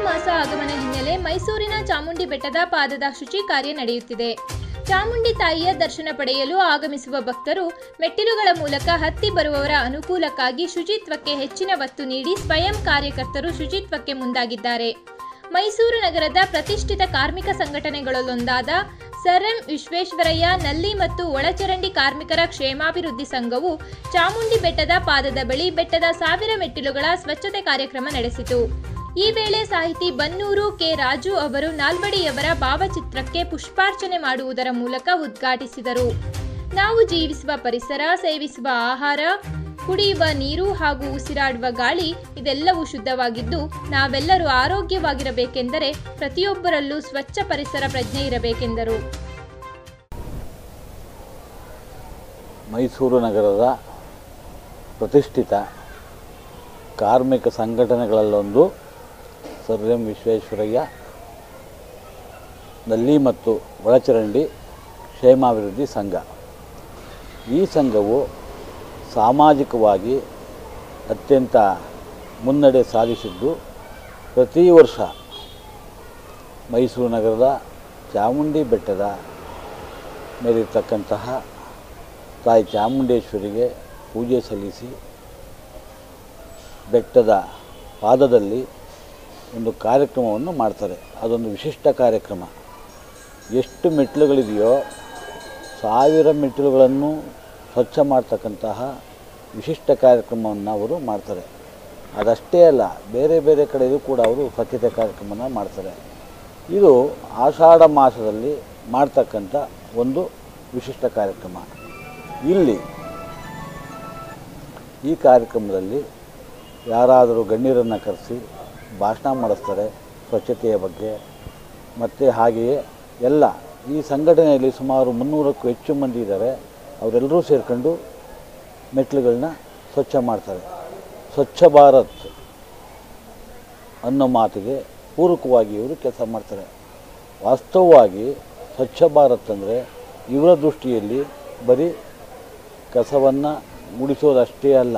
ಮಾಸ ಆಗಮನ ಹಿನ್ನೆಲೆ ಮೈಸೂರಿನ ಚಾಮುಂಡಿ ಬೆಟ್ಟದ ಪಾದದ ಶುಚಿ ಕಾರ್ಯ ನಡೆಯುತ್ತಿದೆ ಚಾಮುಂಡಿ ತಾಯಿಯ ದರ್ಶನ ಪಡೆಯಲು ಆಗಮಿಸುವ ಭಕ್ತರು ಮೆಟ್ಟಿಲುಗಳ ಮೂಲಕ ಹತ್ತಿ ಬರುವವರ ಅನುಕೂಲಕ್ಕಾಗಿ ಶುಚಿತ್ವಕ್ಕೆ ಹೆಚ್ಚಿನ ಒತ್ತು ನೀಡಿ ಸ್ವಯಂ ಕಾರ್ಯಕರ್ತರು ಶುಚಿತ್ವಕ್ಕೆ ಮುಂದಾಗಿದ್ದಾರೆ ಮೈಸೂರು ನಗರದ ಪ್ರತಿಷ್ಠಿತ ಕಾರ್ಮಿಕ ಸಂಘಟನೆಗಳಲ್ಲೊಂದಾದ ಸರ್ ಎಂ ವಿಶ್ವೇಶ್ವರಯ್ಯ ನಲ್ಲಿ ಮತ್ತು ಒಳಚರಂಡಿ ಕಾರ್ಮಿಕರ ಕ್ಷೇಮಾಭಿವೃದ್ಧಿ ಸಂಘವು ಚಾಮುಂಡಿ ಬೆಟ್ಟದ ಪಾದದ ಬಳಿ ಬೆಟ್ಟದ ಸಾವಿರ ಮೆಟ್ಟಿಲುಗಳ ಸ್ವಚ್ಛತೆ ಕಾರ್ಯಕ್ರಮ ನಡೆಸಿತು ಈ ವೇಳೆ ಸಾಹಿತಿ ಬನ್ನೂರು ಕೆ ರಾಜು ಅವರು ನಾಲ್ವಡಿಯವರ ಭಾವಚಿತ್ರಕ್ಕೆ ಪುಷ್ಪಾರ್ಚನೆ ಮಾಡುವುದರ ಮೂಲಕ ಉದ್ಘಾಟಿಸಿದರು ನಾವು ಜೀವಿಸುವ ಪರಿಸರ ಸೇವಿಸುವ ಆಹಾರ ಕುಡಿಯುವ ನೀರು ಹಾಗೂ ಉಸಿರಾಡುವ ಗಾಳಿ ಇದೆಲ್ಲವೂ ಶುದ್ಧವಾಗಿದ್ದು ನಾವೆಲ್ಲರೂ ಆರೋಗ್ಯವಾಗಿರಬೇಕೆಂದರೆ ಪ್ರತಿಯೊಬ್ಬರಲ್ಲೂ ಸ್ವಚ್ಛ ಪರಿಸರ ಪ್ರಜ್ಞೆ ಇರಬೇಕೆಂದರು ಮೈಸೂರು ನಗರದ ಪ್ರತಿಷ್ಠಿತ ಕಾರ್ಮಿಕ ಸಂಘಟನೆಗಳಲ್ಲೊಂದು ಸರ್ ಎಂ ವಿಶ್ವೇಶ್ವರಯ್ಯ ನಲ್ಲಿ ಮತ್ತು ಒಳಚರಂಡಿ ಕ್ಷೇಮಾಭಿವೃದ್ಧಿ ಸಂಘ ಈ ಸಂಘವು ಸಾಮಾಜಿಕವಾಗಿ ಅತ್ಯಂತ ಮುನ್ನಡೆ ಸಾಧಿಸಿದ್ದು ಪ್ರತಿ ವರ್ಷ ಮೈಸೂರು ನಗರದ ಚಾಮುಂಡಿ ಬೆಟ್ಟದ ಮೇಲಿರ್ತಕ್ಕಂತಹ ತಾಯಿ ಚಾಮುಂಡೇಶ್ವರಿಗೆ ಪೂಜೆ ಸಲ್ಲಿಸಿ ಬೆಟ್ಟದ ಪಾದದಲ್ಲಿ ಒಂದು ಕಾರ್ಯಕ್ರಮವನ್ನು ಮಾಡ್ತಾರೆ ಅದೊಂದು ವಿಶಿಷ್ಟ ಕಾರ್ಯಕ್ರಮ ಎಷ್ಟು ಮೆಟ್ಟಿಲುಗಳಿದೆಯೋ ಸಾವಿರ ಮೆಟ್ಟಿಲುಗಳನ್ನು ಸ್ವಚ್ಛ ಮಾಡ್ತಕ್ಕಂತಹ ವಿಶಿಷ್ಟ ಕಾರ್ಯಕ್ರಮವನ್ನು ಅವರು ಮಾಡ್ತಾರೆ ಅದಷ್ಟೇ ಅಲ್ಲ ಬೇರೆ ಬೇರೆ ಕಡೆಯೂ ಕೂಡ ಅವರು ಸ್ವಚ್ಛತೆ ಕಾರ್ಯಕ್ರಮನ ಮಾಡ್ತಾರೆ ಇದು ಆಷಾಢ ಮಾಸದಲ್ಲಿ ಮಾಡ್ತಕ್ಕಂಥ ಒಂದು ವಿಶಿಷ್ಟ ಕಾರ್ಯಕ್ರಮ ಇಲ್ಲಿ ಈ ಕಾರ್ಯಕ್ರಮದಲ್ಲಿ ಯಾರಾದರೂ ಗಣ್ಯರನ್ನು ಕರೆಸಿ ಭಾಷಣ ಮಾಡಿಸ್ತಾರೆ ಸ್ವಚ್ಛತೆಯ ಬಗ್ಗೆ ಮತ್ತು ಹಾಗೆಯೇ ಎಲ್ಲ ಈ ಸಂಘಟನೆಯಲ್ಲಿ ಸುಮಾರು ಮುನ್ನೂರಕ್ಕೂ ಹೆಚ್ಚು ಮಂದಿ ಇದ್ದಾರೆ ಅವರೆಲ್ಲರೂ ಸೇರಿಕೊಂಡು ಮೆಟ್ಲುಗಳನ್ನ ಸ್ವಚ್ಛ ಮಾಡ್ತಾರೆ ಸ್ವಚ್ಛ ಭಾರತ್ ಅನ್ನೋ ಮಾತಿಗೆ ಪೂರಕವಾಗಿ ಇವರು ಕೆಲಸ ಮಾಡ್ತಾರೆ ವಾಸ್ತವವಾಗಿ ಸ್ವಚ್ಛ ಭಾರತ್ ಅಂದರೆ ಇವರ ದೃಷ್ಟಿಯಲ್ಲಿ ಬರೀ ಕಸವನ್ನು ಗುಡಿಸೋದಷ್ಟೇ ಅಲ್ಲ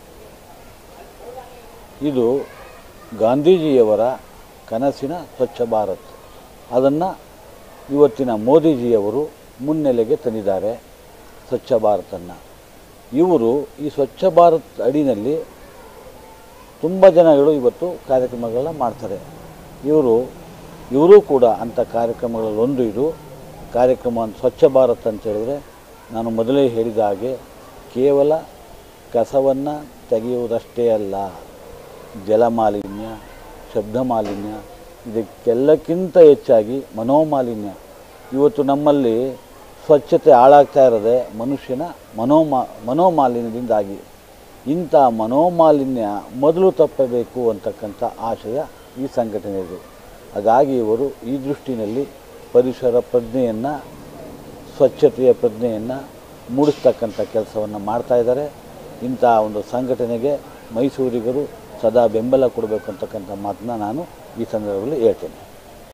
ಇದು ಗಾಂಧೀಜಿಯವರ ಕನಸಿನ ಸ್ವಚ್ಛ ಭಾರತ್ ಅದನ್ನು ಇವತ್ತಿನ ಮೋದಿಜಿಯವರು ಮುನ್ನೆಲೆಗೆ ತಂದಿದ್ದಾರೆ ಸ್ವಚ್ಛ ಭಾರತನ್ನು ಇವರು ಈ ಸ್ವಚ್ಛ ಭಾರತ್ ಅಡಿನಲ್ಲಿ ತುಂಬ ಜನಗಳು ಇವತ್ತು ಕಾರ್ಯಕ್ರಮಗಳನ್ನ ಮಾಡ್ತಾರೆ ಇವರು ಇವರೂ ಕೂಡ ಅಂಥ ಕಾರ್ಯಕ್ರಮಗಳಲ್ಲಿ ಒಂದು ಇದು ಕಾರ್ಯಕ್ರಮ ಸ್ವಚ್ಛ ಭಾರತ್ ಅಂತ ಹೇಳಿದ್ರೆ ನಾನು ಮೊದಲೇ ಹೇಳಿದ ಹಾಗೆ ಕೇವಲ ಕಸವನ್ನು ತೆಗೆಯುವುದಷ್ಟೇ ಅಲ್ಲ ಜಲಮಾಲಿನ್ಯ ಶಬ್ದ ಮಾಲಿನ್ಯ ಇದಕ್ಕೆಲ್ಲಕ್ಕಿಂತ ಹೆಚ್ಚಾಗಿ ಮನೋಮಾಲಿನ್ಯ ಇವತ್ತು ನಮ್ಮಲ್ಲಿ ಸ್ವಚ್ಛತೆ ಹಾಳಾಗ್ತಾ ಇರೋದೆ ಮನುಷ್ಯನ ಮನೋಮಾ ಮನೋಮಾಲಿನ್ಯದಿಂದಾಗಿ ಇಂಥ ಮನೋಮಾಲಿನ್ಯ ಮೊದಲು ತಪ್ಪಬೇಕು ಅಂತಕ್ಕಂಥ ಆಶಯ ಈ ಸಂಘಟನೆಯದು ಹಾಗಾಗಿ ಇವರು ಈ ದೃಷ್ಟಿನಲ್ಲಿ ಪರಿಸರ ಪ್ರಜ್ಞೆಯನ್ನು ಸ್ವಚ್ಛತೆಯ ಪ್ರಜ್ಞೆಯನ್ನು ಮೂಡಿಸ್ತಕ್ಕಂಥ ಕೆಲಸವನ್ನು ಮಾಡ್ತಾ ಇದ್ದಾರೆ ಇಂಥ ಒಂದು ಸಂಘಟನೆಗೆ ಮೈಸೂರಿಗರು ಸದಾ ಬೆಂಬಲ ಕೊಡಬೇಕು ಅಂತಕ್ಕಂಥ ಮಾತನ್ನ ನಾನು ಈ ಸಂದರ್ಭದಲ್ಲಿ ಹೇಳ್ತೇನೆ